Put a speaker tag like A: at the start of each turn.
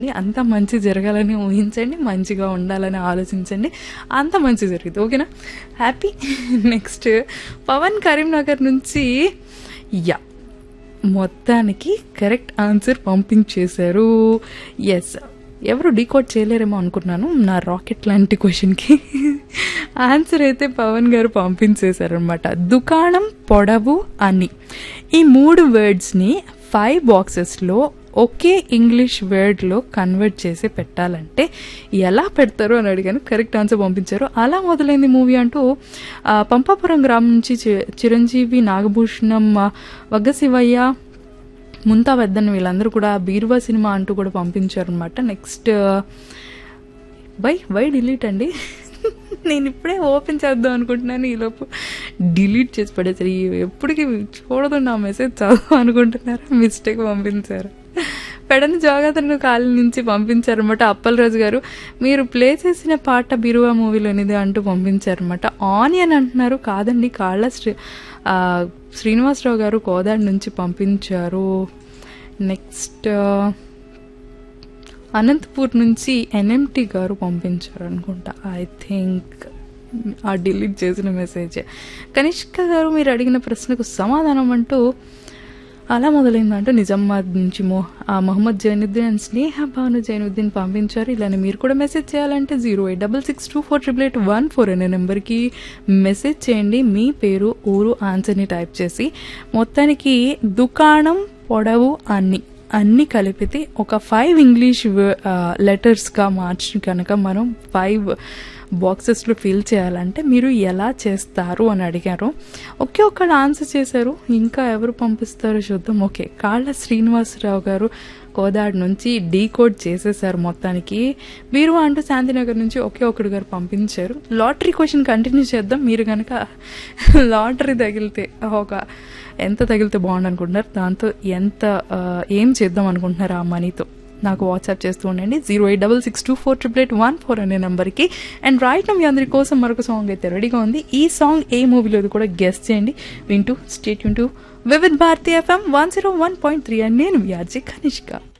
A: అంత మంచి జరగాలని ఊహించండి మంచిగా ఉండాలని ఆలోచించండి అంత మంచి జరుగుతుంది ఓకేనా హ్యాపీ నెక్స్ట్ పవన్ కరీంనగర్ నుంచి యా మొత్తానికి కరెక్ట్ ఆన్సర్ పంపించేశారు ఎస్ ఎవరు డీకోడ్ చేయలేరేమో అనుకున్నాను నా రాకెట్ లాంటి క్వశ్చన్కి ఆన్సర్ అయితే పవన్ గారు పంపించేశారనమాట దుకాణం పొడవు అని ఈ మూడు వర్డ్స్ని ఫైవ్ బాక్సెస్లో ఒకే ఇంగ్లీష్ వర్డ్లో కన్వర్ట్ చేసి పెట్టాలంటే ఎలా పెడతారు అని అడిగాను కరెక్ట్ ఆన్సర్ పంపించారు అలా మొదలైంది మూవీ అంటూ ఆ, పంపాపురం గ్రామం నుంచి చి- చిరంజీవి నాగభూషణం ఆ, వగ్గ శివయ్య ముంతా పెద్దన్న వీళ్ళందరూ కూడా బీరువా సినిమా అంటూ కూడా పంపించారు అనమాట నెక్స్ట్ బై బై డిలీట్ అండి నేను ఇప్పుడే ఓపెన్ చేద్దాం అనుకుంటున్నాను ఈలోపు డిలీట్ చేసి పడేసారు ఈ ఎప్పటికీ చూడదు నా మెసేజ్ చదువు అనుకుంటున్నారు మిస్టేక్ పంపించారు పెడని జోగాతను కాలి నుంచి పంపించారనమాట అప్పలరాజు గారు మీరు ప్లే చేసిన పాట బిరువా మూవీలోనిది అంటూ పంపించారనమాట ఆనియన్ అంటున్నారు కాదండి కాళ్ళ శ్రీ ఆ, శ్రీనివాసరావు గారు కోదాడు నుంచి పంపించారు నెక్స్ట్ అనంతపూర్ నుంచి ఎన్ఎంటి గారు పంపించారు అనుకుంటా ఐ థింక్ ఆ డిలీట్ చేసిన మెసేజ్ కనిష్క గారు మీరు అడిగిన ప్రశ్నకు సమాధానం అంటూ అలా మొదలైందంటూ నిజామాబాద్ నుంచి మో ఆ మొహమ్మద్ జైనుద్దీన్ అండ్ స్నేహ భాను జైనుద్దీన్ పంపించారు ఇలానే మీరు కూడా మెసేజ్ చేయాలంటే zero eight double six two four triple eight one four అనే నెంబర్కి మెసేజ్ చేయండి మీ పేరు ఊరు ఆన్సర్ని టైప్ చేసి మొత్తానికి దుకాణం పొడవు అన్ని అన్ని కలిపితే ఒక ఫైవ్ ఇంగ్లీష్ లెటర్స్గా మార్చి కనుక మనం ఫైవ్ బాక్సెస్లో ఫిల్ చేయాలంటే మీరు ఎలా చేస్తారు అని అడిగారు ఒకే ఒక్కడు ఆన్సర్ చేశారు ఇంకా ఎవరు పంపిస్తారో చూద్దాం ఓకే కాళ్ళ శ్రీనివాసరావు గారు కోదాడ్ నుంచి డీకోడ్ చేసేసారు మొత్తానికి వీరు అంటూ శాంతినగర్ నుంచి ఒకే ఒకడు గారు పంపించారు లాటరీ క్వశ్చన్ కంటిన్యూ చేద్దాం మీరు కనుక లాటరీ తగిలితే ఒక ఎంత తగిలితే బాగుండు అనుకుంటున్నారు దాంతో ఎంత ఆ, ఏం చేద్దాం అనుకుంటున్నారు ఆ మనీతో నాకు వాట్సాప్ చేస్తూ ఉండండి zero eight double six two four triple eight one four అనే నెంబర్కి అండ్ రైట్ మీ అందరి కోసం మరొక సాంగ్ అయితే రెడీగా ఉంది ఈ సాంగ్ ఏ మూవీలో కూడా గెస్ట్ చేయండి వింటూ స్టేట్ వింటూ Vividh Bharati FM one zero one point three అని నేను వ్యాజీ కనిష్క